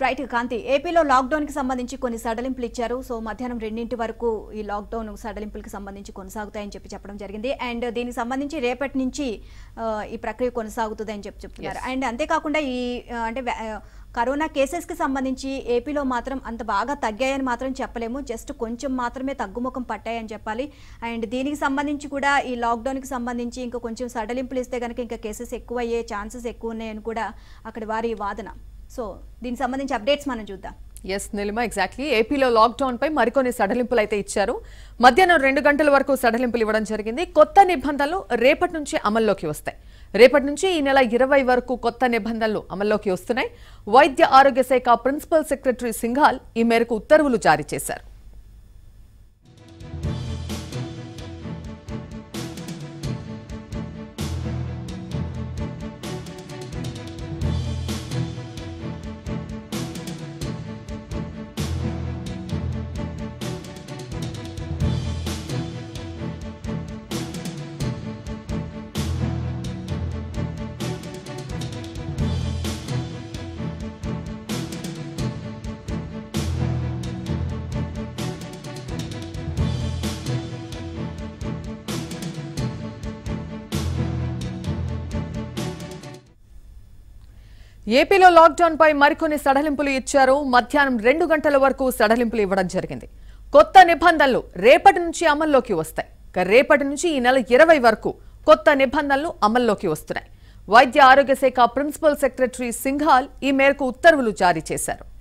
right కాంతి ఏపీలో lockdown కి సంబంధించి కొన్ని సడలింపులు ఇచ్చారు సో మధ్యాహ్నం రెండింటి వరకు ఈ లాక్డౌన్ సడలింపులకు సంబంధించి కొనసాగుతాయని చెప్పి చెప్పడం జరిగింది అండ్ దీనికి సంబంధించి రేపటి నుంచి ఆ, ఈ ప్రక్రియ కొనసాగుతుందని చెప్పి చెప్తున్నారు అండ్ అంతేకాకుండా ఈ ఆ, అంటే వ్య- ఆ, కరోనా కేసెస్ కి సంబంధించి ఏపీలో మాత్రం అంత బాగా తగ్గాయని మాత్రం చెప్పలేము జస్ట్ కొంచెం మాత్రమే తగ్గుముఖం పట్టాయని చెప్పాలి అండ్ దీనికి సంబంధించి కూడా ఈ లాక్డౌన్ కి సంబంధించి ఇంకా కొంచెం సడలింపులు ఇస్తే కనుక ఇంకా కేసెస్ ఎక్కువ అయ్యే ఛాన్సెస్ ఎక్కువ ఉన్నాయని కూడా అక్కడ వారి వాదన సో దీనికి సంబంధించి అప్డేట్స్ మనం చూద్దాం ఎస్ నిలిమ ఎగ్జాక్ట్లీ ఏపీలో లాక్డౌన్ పై మరికొన్ని సడలింపులు అయితే ఇచ్చారు మధ్యాహ్నం రెండు గంటల వరకు సడలింపులు ఇవ్వడం జరిగింది కొత్త నిబంధనలు రేపటి నుంచి అమల్లోకి వస్తాయి రేపటి నుంచి ఈ నెల ఇరవై వరకు కొత్త నిబంధనలు అమల్లోకి వస్తున్నాయి వైద్య ఆరోగ్య శాఖ ప్రిన్సిపల్ సెక్రటరీ సింఘాల్ ఈ మేరకు ఉత్తర్వులు జారీ చేశారు ఏపీలో లాక్డౌన్ పై మరికొన్ని సడలింపులు ఇచ్చారు మధ్యాహ్నం రెండు గంటల వరకు సడలింపులు ఇవ్వడం జరిగింది కొత్త నిబంధనలు రేపటి నుంచి అమల్లోకి వస్తాయి ఇక రేపటి నుంచి ఈ నెల ఇరవై వరకు కొత్త నిబంధనలు అమల్లోకి వస్తున్నాయి వైద్య ఆరోగ్య శాఖ ప్రిన్సిపల్ సెక్రటరీ సింఘాల్ ఈ మేరకు ఉత్తర్వులు జారీ చేశారు